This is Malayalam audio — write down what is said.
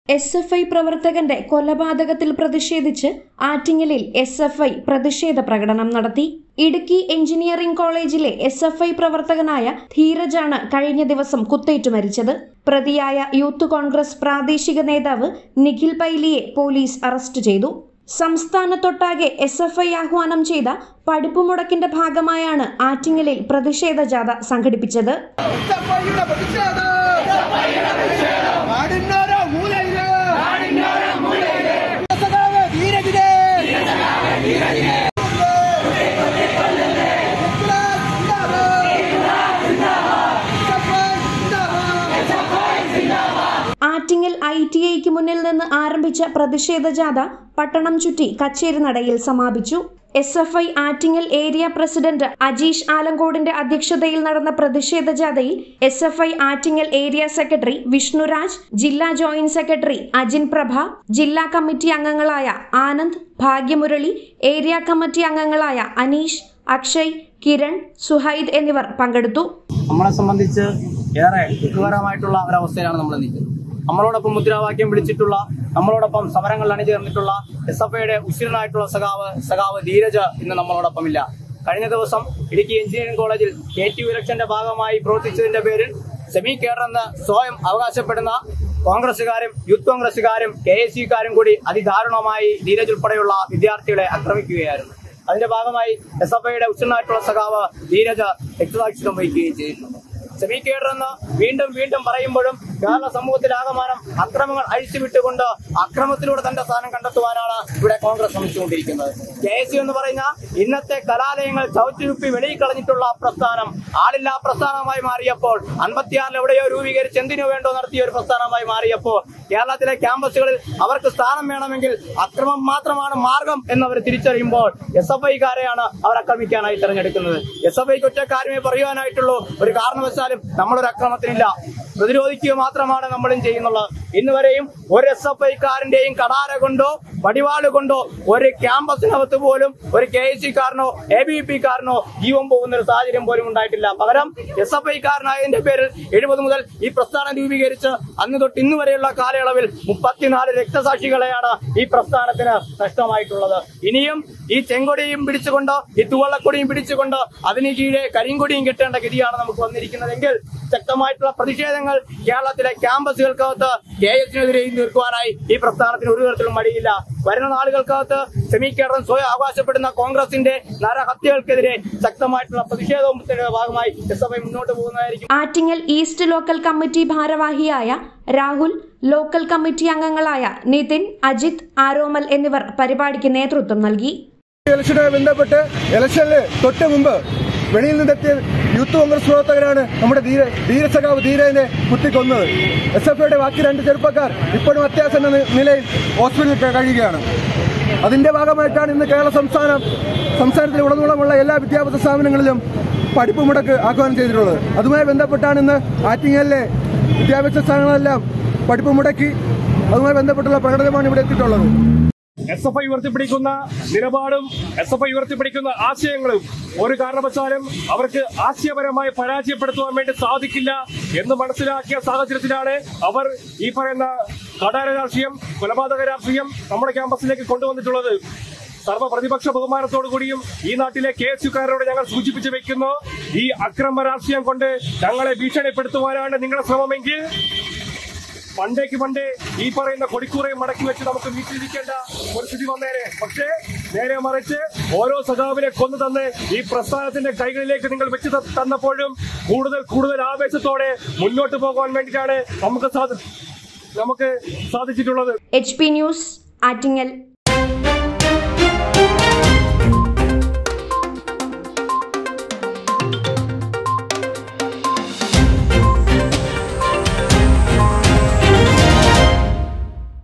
എസ് എഫ് ഐ പ്രവർത്തകന്റെ കൊലപാതകത്തിൽ പ്രതിഷേധിച്ച് ആറ്റിങ്ങലിൽ എസ് എഫ് ഐ പ്രതിഷേധ പ്രകടനം നടത്തി ഇടുക്കി എഞ്ചിനീയറിംഗ് കോളേജിലെ എസ് എഫ് ഐ പ്രവർത്തകനായ ധീരജാണ് കഴിഞ്ഞ ദിവസം കുത്തേറ്റു മരിച്ചത് പ്രതിയായ യൂത്ത് കോൺഗ്രസ് പ്രാദേശിക നേതാവ് നിഖിൽ പൈലിയെ പോലീസ് അറസ്റ്റ് ചെയ്തു സംസ്ഥാനത്തൊട്ടാകെ എസ് എഫ് ഐ ആഹ്വാനം ചെയ്ത പഠിപ്പുമുടക്കിന്റെ ഭാഗമായാണ് ആറ്റിങ്ങലിൽ പ്രതിഷേധ ജാഥ സംഘടിപ്പിച്ചത് എസ്എഫ്ഐയുടെ പ്രതിഷേധം നാടിന്നോരോ മൂലയില് സഖാവ് ധീരജിനെ ഇൻക്ലാബ് സിന്ദാബാദ്. എസ്എഫ്ഐ സിന്ദാബാദ്. ആറ്റിങ്ങൽ ഐ ടി ഐക്ക് മുന്നിൽ നിന്ന് ആരംഭിച്ച പ്രതിഷേധ ജാഥ പട്ടണം ചുറ്റി കച്ചേരി നടയിൽ സമാപിച്ചു S F I Attingal area president Ajeesh ആലങ്കോടിന്റെ അധ്യക്ഷതയിൽ നടന്ന പ്രതിഷേധ ജാഥയിൽ S F I Attingal area secretary Vishnuraj ജില്ലാ ജോയിന്റ് സെക്രട്ടറി അജിൻ പ്രഭ ജില്ലാ കമ്മിറ്റി അംഗങ്ങളായ ആനന്ദ് ഭാഗ്യമുരളി ഏരിയ കമ്മിറ്റി അംഗങ്ങളായ അനീഷ് അക്ഷയ് കിരൺ സുഹൈദ് എന്നിവർ പങ്കെടുത്തു നമ്മളെ സംബന്ധിച്ച് ഏറെ ദുഃഖകരമായിട്ടുള്ള ഒരവസ്ഥയിലാണ് നമ്മൾ നിൽക്കുന്നത് നമ്മളോടൊപ്പം മുദ്രാവാക്യം വിളിച്ചിട്ടുള്ള നമ്മളോടൊപ്പം സമരങ്ങളിൽ അണിചേർന്നിട്ടുള്ള എസ് എഫ് ഐയുടെ ഉശിരനായിട്ടുള്ള സഖാവ് സഖാവ് ധീരജ് ഇന്ന് നമ്മളോടൊപ്പം ഇല്ല കഴിഞ്ഞ ദിവസം ഇടുക്കി എഞ്ചിനീയറിംഗ് കോളേജിൽ കെ ടി ഇലക്ഷന്റെ ഭാഗമായി പ്രവർത്തിച്ചതിന്റെ പേരിൽ സെമി കേഡർ എന്ന് സ്വയം അവകാശപ്പെടുന്ന കോൺഗ്രസുകാരും യൂത്ത് കോൺഗ്രസുകാരും കെ എസ് സിക്കാരും കൂടി അതിദാരുണമായി ധീരജ് ഉൾപ്പെടെയുള്ള വിദ്യാർത്ഥികളെ ആക്രമിക്കുകയായിരുന്നു അതിന്റെ ഭാഗമായി എസ് എഫ് ഐയുടെ ഉച്ചനായിട്ടുള്ള സഖാവ് ധീരജ് രക്തസാക്ഷിത്വം വഹിക്കുകയും ചെയ്തിട്ടുണ്ട് സെമി കേഡർ എന്ന് വീണ്ടും വീണ്ടും പറയുമ്പോഴും കേരള സമൂഹത്തിലാകമാനം അക്രമങ്ങൾ അഴിച്ചുവിട്ടുകൊണ്ട് അക്രമത്തിലൂടെ തന്റെ സ്ഥാനം കണ്ടെത്തുവാനാണ് ഇവിടെ കോൺഗ്രസ് ശ്രമിച്ചുകൊണ്ടിരിക്കുന്നത് കെ എസ് യു എന്ന് പറയുന്ന ഇന്നത്തെ കലാലയങ്ങൾ ചവിട്ടിരുപ്പി വെളിയിൽ കളഞ്ഞിട്ടുള്ള പ്രസ്ഥാനം ആളില്ലാ പ്രസ്ഥാനമായി മാറിയപ്പോൾ അൻപത്തിയാറിൽ എവിടെയോ രൂപീകരിച്ച് എന്തിനു വേണ്ടോ നടത്തിയ ഒരു പ്രസ്ഥാനമായി മാറിയപ്പോൾ കേരളത്തിലെ ക്യാമ്പസുകളിൽ അവർക്ക് സ്ഥാനം വേണമെങ്കിൽ അക്രമം മാത്രമാണ് മാർഗം എന്നവർ തിരിച്ചറിയുമ്പോൾ എസ് എഫ് ഐക്കാരെയാണ് അവർ ആക്രമിക്കാനായി തെരഞ്ഞെടുക്കുന്നത് എസ് എഫ് ഐക്ക് ഒറ്റ കാര്യമേ പറയുവാനായിട്ടുള്ളൂ ഒരു കാരണവശാലും നമ്മളൊരു അക്രമത്തിനില്ല പ്രതിരോധിക്കുക മാത്രമാണ് നമ്മളും ചെയ്യുന്നുള്ളത് ഇന്ന് വരെയും ഒരു എസ് എഫ് ഐക്കാരന്റെയും കടാര കൊണ്ടോ വടിവാള് കൊണ്ടോ ഒരു ക്യാമ്പസിനകത്ത് പോലും ഒരു കെ എസ് സിക്കാരനോ എ ബി പി കാരനോ ജീവൻ പോകുന്ന ഒരു സാഹചര്യം പോലും ഉണ്ടായിട്ടില്ല പകരം എസ് എഫ് ഐക്കാരനായതിന്റെ പേരിൽ എഴുപത് മുതൽ ഈ പ്രസ്ഥാനം രൂപീകരിച്ച് അന്ന് തൊട്ട് ഇന്ന് വരെയുള്ള കാലയളവിൽ മുപ്പത്തിനാല് രക്തസാക്ഷികളെയാണ് ഈ പ്രസ്ഥാനത്തിന് നഷ്ടമായിട്ടുള്ളത് ഇനിയും ഈ ചെങ്കൊടിയും പിടിച്ചുകൊണ്ട് ഈ തുവള്ളക്കൊടിയും പിടിച്ചുകൊണ്ട് അതിന് കീഴെ കരിങ്കൊടിയും കിട്ടേണ്ട ഗതിയാണ് നമുക്ക് വന്നിരിക്കുന്നതെങ്കിൽ ശക്തമായിട്ടുള്ള പ്രതിഷേധങ്ങൾ കേരളത്തിലെ ക്യാമ്പസുകൾക്കകത്ത് കെ എസിനെതിരെയും തീർക്കുവാനായി ഈ പ്രസ്ഥാനത്തിന് ഒരു തരത്തിലും മടിയില്ല വരുന്ന നാളുകൾക്കകത്ത് സെമി കേരളം സ്വയം അവകാശപ്പെടുന്ന കോൺഗ്രസിന്റെ നരഹത്യകൾക്കെതിരെ ശക്തമായിട്ടുള്ള പ്രതിഷേധത്തിന്റെ ഭാഗമായി എസ് എഫ് ഐ മുന്നോട്ട് പോകുന്നതായിരിക്കും ആറ്റിങ്ങൽ ഈസ്റ്റ് ലോക്കൽ കമ്മിറ്റി ഭാരവാഹിയായ രാഹുൽ ലോക്കൽ കമ്മിറ്റി അംഗങ്ങളായ നിതിൻ അജിത് ആരോമൽ എന്നിവർ പരിപാടിക്ക് നേതൃത്വം നൽകി ഇലക്ഷനുമായി ബന്ധപ്പെട്ട് ഇലക്ഷനിൽ തൊട്ട് മുമ്പ് വെളിയിൽ നിന്നെത്തിയ യൂത്ത് കോൺഗ്രസ് പ്രവർത്തകരാണ് നമ്മുടെ ധീര ധീരസഖാവ് ധീരനെ കുത്തിക്കൊന്നത് എസ് എഫ് ഐയുടെ ബാക്കി രണ്ട് ചെറുപ്പക്കാർ ഇപ്പോഴും അത്യാസന്ന നി- നിലയിൽ ഹോസ്പിറ്റലിൽ ക- കഴിയുകയാണ് അതിന്റെ ഭാഗമായിട്ടാണ് ഇന്ന് കേരള സംസ്ഥാനം സംസ്ഥാനത്തിൽ ഉടനീളമുള്ള എല്ലാ വിദ്യാഭ്യാസ സ്ഥാപനങ്ങളിലും പഠിപ്പ് മുടക്ക് ആഹ്വാനം ചെയ്തിട്ടുള്ളത് അതുമായി ബന്ധപ്പെട്ടാണ് ഇന്ന് ആറ്റിങ്ങലിലെ വിദ്യാഭ്യാസ സ്ഥാപനങ്ങളെല്ലാം പഠിപ്പ് മുടക്കി അതുമായി ബന്ധപ്പെട്ടുള്ള പ്രകടനമാണ് ഇവിടെ എത്തിയിട്ടുള്ളത് എസ് എഫ് ഐ ഉയർത്തിപ്പിടിക്കുന്ന നിലപാടും എസ് എഫ് ഐ ഉയർത്തിപ്പിടിക്കുന്ന ആശയങ്ങളും ഒരു കാരണവശാലും അവർക്ക് ആശയപരമായി പരാജയപ്പെടുത്തുവാൻ വേണ്ടി സാധിക്കില്ല എന്ന് മനസ്സിലാക്കിയ സാഹചര്യത്തിലാണ് അവർ ഈ പറയുന്ന കടാര രാഷ്ട്രീയം കൊലപാതക രാഷ്ട്രീയം നമ്മുടെ ക്യാമ്പസിലേക്ക് കൊണ്ടുവന്നിട്ടുള്ളത് സർവ്വ പ്രതിപക്ഷ ബഹുമാനത്തോടു കൂടിയും ഈ നാട്ടിലെ കെ എസ് യുക്കാരോട് ഞങ്ങൾ സൂചിപ്പിച്ചു വെക്കുന്നു ഈ അക്രമ രാഷ്ട്രീയം കൊണ്ട് ഞങ്ങളെ ഭീഷണിപ്പെടുത്തുവാനാണ് നിങ്ങളുടെ ശ്രമമെങ്കിൽ പണ്ടേക്ക് പണ്ടേ ഈ പറയുന്ന കൊടിക്കൂറയും മടക്കി വെച്ച് നമുക്ക് വീട്ടിലിരിക്കേണ്ട ഒരു സ്ഥിതി വന്നേനെ പക്ഷേ നേരെ മറിച്ച് ഓരോ സഖാവിനെ കൊന്നു തന്ന് ഈ പ്രസ്ഥാനത്തിന്റെ കൈകളിലേക്ക് നിങ്ങൾ വെച്ച് ത- തന്നപ്പോഴും കൂടുതൽ കൂടുതൽ ആവേശത്തോടെ മുന്നോട്ട് പോകാൻ വേണ്ടിയിട്ടാണ് നമുക്ക് സാധി നമുക്ക് സാധിച്ചിട്ടുള്ളത് എച്ച് പി ന്യൂസ് ആറ്റിങ്ങൽ